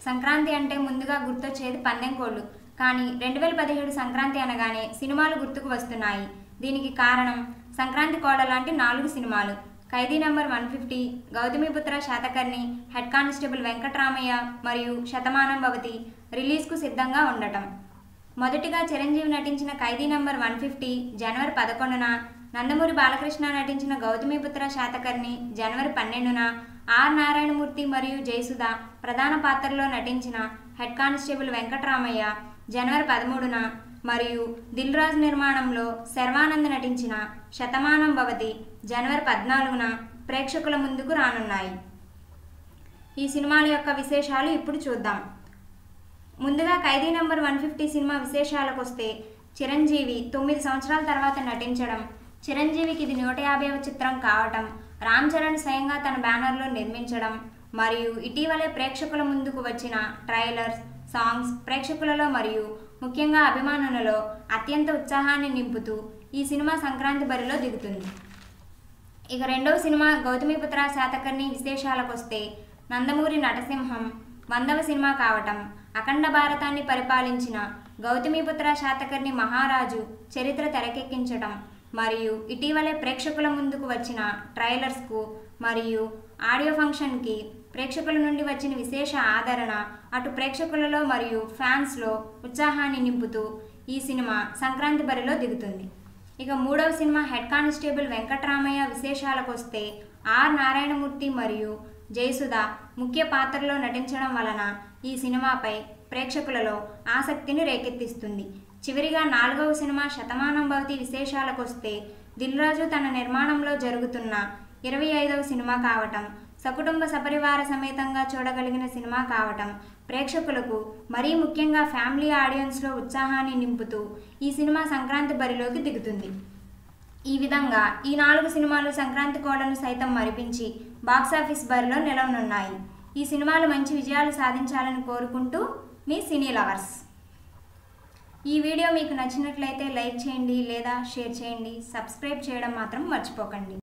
సంక్రాంతి అంటే ముందుగా గుర్తొచ్చేది పందెం కోళ్ళు కానీ రెండు వేల పదిహేడు సంక్రాంతి అనగానే సినిమాలు గుర్తుకు వస్తున్నాయి దీనికి కారణం సంక్రాంతి కోడ లాంటి నాలుగు సినిమాలు Khaidi number one fifty Gautamiputra Satakarni head constable Venkatramaiah మరియు శతమానం భవతి రిలీజ్కు సిద్ధంగా ఉండటం మొదటిగా చిరంజీవి నటించిన ఖైదీ నంబర్ వన్ ఫిఫ్టీ జనవరి పదకొండున నందమూరి బాలకృష్ణ నటించిన గౌతమిపుత్ర శాతకర్ణి జనవరి పన్నెండున ఆర్ నారాయణమూర్తి మరియు జయసుధ ప్రధాన పాత్రలో నటించిన హెడ్ కానిస్టేబుల్ వెంకట్రామయ్య జనవరి పదమూడున మరియు దిల్ రాజు నిర్మాణంలో శర్వానంద్ నటించిన శతమానం భవతి జనవరి పద్నాలుగున ప్రేక్షకుల ముందుకు రానున్నాయి ఈ సినిమాల యొక్క విశేషాలు ఇప్పుడు చూద్దాం ముందుగా ఖైదీ నెంబర్ వన్ ఫిఫ్టీ సినిమా విశేషాలకు వస్తే చిరంజీవి తొమ్మిది సంవత్సరాల తర్వాత నటించడం చిరంజీవికి ఇది నూట యాభైవ చిత్రం కావటం రామ్ చరణ్ స్వయంగా తన బ్యానర్లో నిర్మించడం మరియు ఇటీవలే ప్రేక్షకుల ముందుకు వచ్చిన ట్రైలర్స్ సాంగ్స్ ప్రేక్షకులలో మరియు ముఖ్యంగా అభిమానులలో అత్యంత ఉత్సాహాన్ని నింపుతూ ఈ సినిమా సంక్రాంతి బరిలో దిగుతుంది ఇక రెండవ సినిమా గౌతమిపుత్ర శాతకర్ణి విశేషాలకు వస్తే నందమూరి నటసింహం వందవ సినిమా కావటం అఖండ భారతాన్ని పరిపాలించిన గౌతమిపుత్ర శాతకర్ణి మహారాజు చరిత్ర తెరకెక్కించటం మరియు ఇటీవలే ప్రేక్షకుల ముందుకు వచ్చిన ట్రైలర్స్కు మరియు ఆడియో ఫంక్షన్కి ప్రేక్షకుల నుండి వచ్చిన విశేష ఆదరణ అటు ప్రేక్షకులలో మరియు ఫ్యాన్స్లో ఉత్సాహాన్ని నింపుతూ ఈ సినిమా సంక్రాంతి బరిలో దిగుతుంది ఇక మూడవ సినిమా హెడ్ కానిస్టేబుల్ వెంకట్రామయ్య విశేషాలకు వస్తే ఆర్ నారాయణమూర్తి మరియు జయసుధ ముఖ్య పాత్రలో నటించడం వలన ఈ సినిమాపై ప్రేక్షకులలో ఆసక్తిని రేకెత్తిస్తుంది చివరిగా నాలుగవ సినిమా శతమానం భవతి విశేషాలకు వస్తే దిల్రాజు తన నిర్మాణంలో జరుగుతున్న ఇరవై ఐదవ సినిమా కావటం సకుటుంబ సపరివార సమేతంగా చూడగలిగిన సినిమా కావటం ప్రేక్షకులకు మరీ ముఖ్యంగా ఫ్యామిలీ ఆడియన్స్లో ఉత్సాహాన్ని నింపుతూ ఈ సినిమా సంక్రాంతి బరిలోకి దిగుతుంది ఈ విధంగా ఈ నాలుగు సినిమాలు సంక్రాంతి కోడను సైతం మరిపించి బాక్సాఫీస్ బరిలో నిలవనున్నాయి ఈ సినిమాలు మంచి విజయాలు సాధించాలని కోరుకుంటూ మీ సినీ లవర్స్ ఈ వీడియో మీకు నచ్చినట్లయితే లైక్ చేయండి లేదా షేర్ చేయండి సబ్స్క్రైబ్ చేయడం మాత్రం మర్చిపోకండి